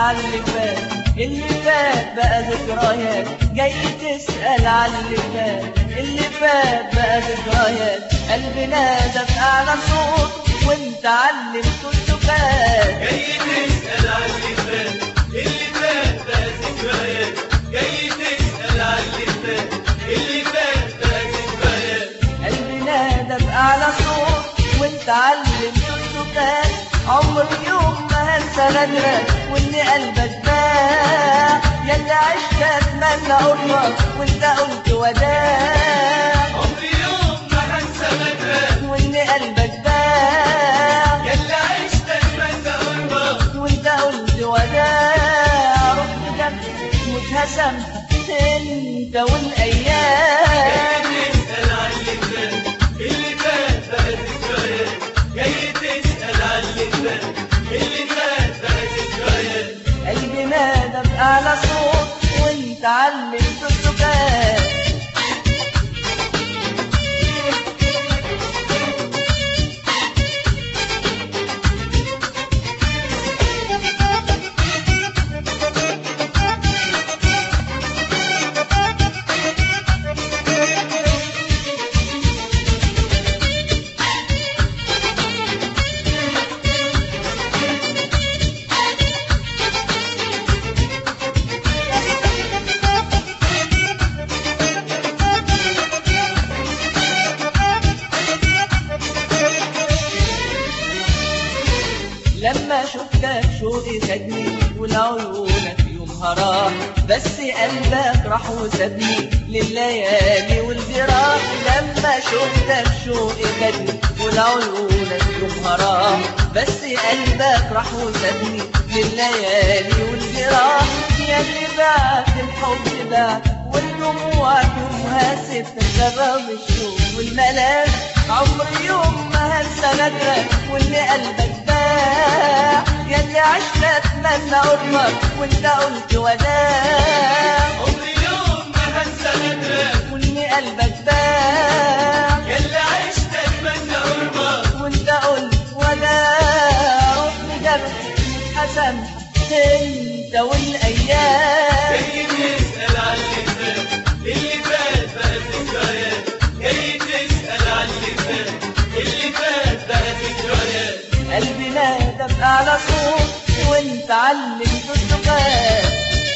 على اللي فات اللي فات بقى ذكريات جاي تسأل على اللي فات اللي فات بقى ذكريات قلبنا ده في أعلى صوت وانت علمت السكات جاي تسأل عن اللي فات اللي فات بقى ذكريات جاي تسأل عن اللي فات اللي فات بقى ذكريات قلبنا ده بأعلى صوت وانت علمت السكات عمر يوم ما هنسى نجرك وان قلبك باع يلا عشت اتمنى قربك وانت قلت وداع عمري يوم ما هنسى مدرك وان قلبك باع يلا عشت اتمنى قربك وانت قلت وداع رحت جنبك مش هسامحك انت والايام جاي تسأل عن اللي فات اللي فات بقى ذكريات جاي تسأل عن اللي فات اللي فات بقى ذكريات قلبي نادى بأعلى صوت وانت علمت السكات لما شفتك شوقي خدني والعيونك يومها راح بس قلبك راح وسابني لليالي والجراح لما شفتك شوقي خدني والعيونك يومها راح بس قلبك راح وسابني لليالي والجراح يا اللي بعت الحب بعت والدموع يومها سبت سبب الشوق والملاك عمري يوم ما هنسى نجرك واللي قلبك باع يا اللي عشت اتمنى قربك وانت قلت وداع عمري يوم ما هنسى مدرك واللي قلبك باع يلا عشت اتمنى قربك وانت قلت وداع روح بجرح مش هسامحك انت والايام جاي تسأل عن اللي فات اللي فات بقى ذكريات جاي تسأل عن اللي فات اللي فات بقى ذكريات قلبي نادى بأعلى صوت وانت علمت السكات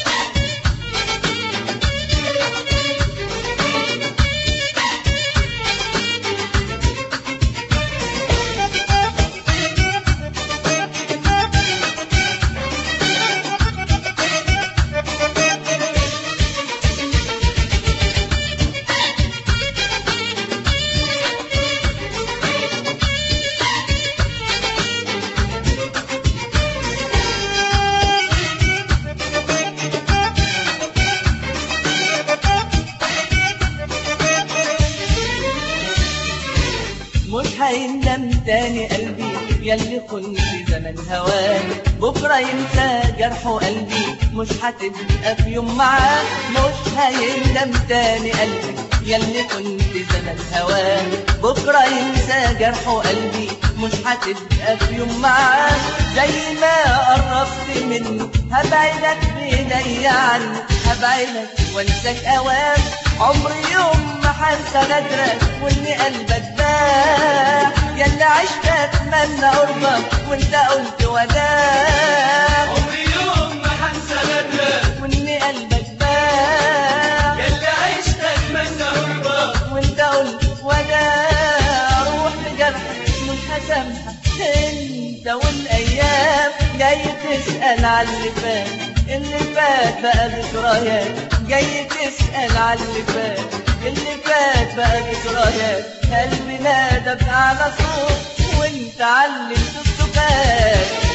مش هيندم تاني قلبي ياللي كنت زمن هواك بكرة ينسى جرحه قلبي مش هتبقى في يوم معاه مش هيندم تاني قلبي ياللي كنت زمن هواك بكرة ينسى جرحه قلبي مش هتبقى في يوم معاه زي ما قربت منه هبعدك بإيديا عنه هبعدك وانساك اوام عمري يوم ما هنسى نادرك واللي قلبك باع ياللي عشت اتمنى قربك وانت قلت وداع عمري يوم ما هنسى مدرك واللي قلبك باع يلا عشت اتمنى قربك وانت قلت وداع روح لجرحك مش هسامحك انت والايام جاي تسأل على اللي فات اللي فات بقى ذكريات جاي تسأل على اللي فات اللي فات بقى ذكريات قلبي نادى بأعلى صوت وانت علمت السكات